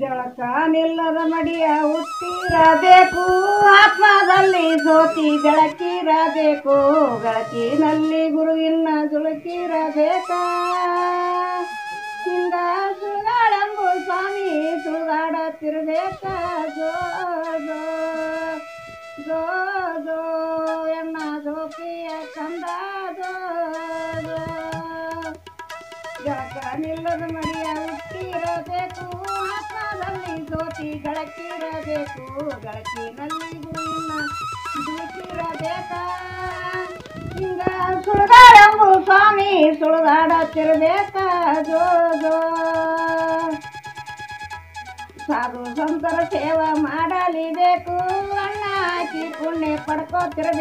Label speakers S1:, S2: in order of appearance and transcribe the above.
S1: ಜಳಕ ನಿಲ್ಲದ ಮಡಿಯ ಹುಟ್ಟಿರಬೇಕು ಆತ್ಮದಲ್ಲಿ ಜ್ಯೋತಿ ಬೆಳಕಿರಬೇಕು ಬೆಳಕಿನಲ್ಲಿ ಗುರುವಿನ ಜುಳುಕಿರಬೇಕ ಹಿಂಗ ಸುಳ್ಗಾಡಂಬು ಸ್ವಾಮಿ ಸುಳ್ಗಾಡತ್ತಿರ್ಬೇಕ ಜೋ ಜೋ ಜೋ ಜೋ ಎನ್ನ ಜೋಪಿಯ ಕಂದ ಜೋ ಜೋ ಜಳಕ ನಿಲ್ಲದ ಮಡಿಯ ಹುಟ್ಟಿರಬೇಕು ಆತ್ಮದಲ್ಲಿ ಜ್ಯೋತಿ ಗಳಕ್ಕಿರಬೇಕು ಗಳಕ್ಕಿನಲ್ಲಿ ಗುರುವಿನ ದುಡುಕಿರಬೇಕ ಹಿಂಗ ಸುಳ್ಗಾಡಂಬು ಸ್ವಾಮಿ ಸುಳ್ಗಾಡತ್ತಿರ್ಬೇಕ ಜೋ ಜೋ ಸಾಧು ಸಂತರ ಸೇವೆ ಮಾಡಲಿಬೇಕು ಅಣ್ಣ ಹಾಕಿ ಪುಣ್ಯ ಪಡ್ಕೋತಿರ್ಬೇಕು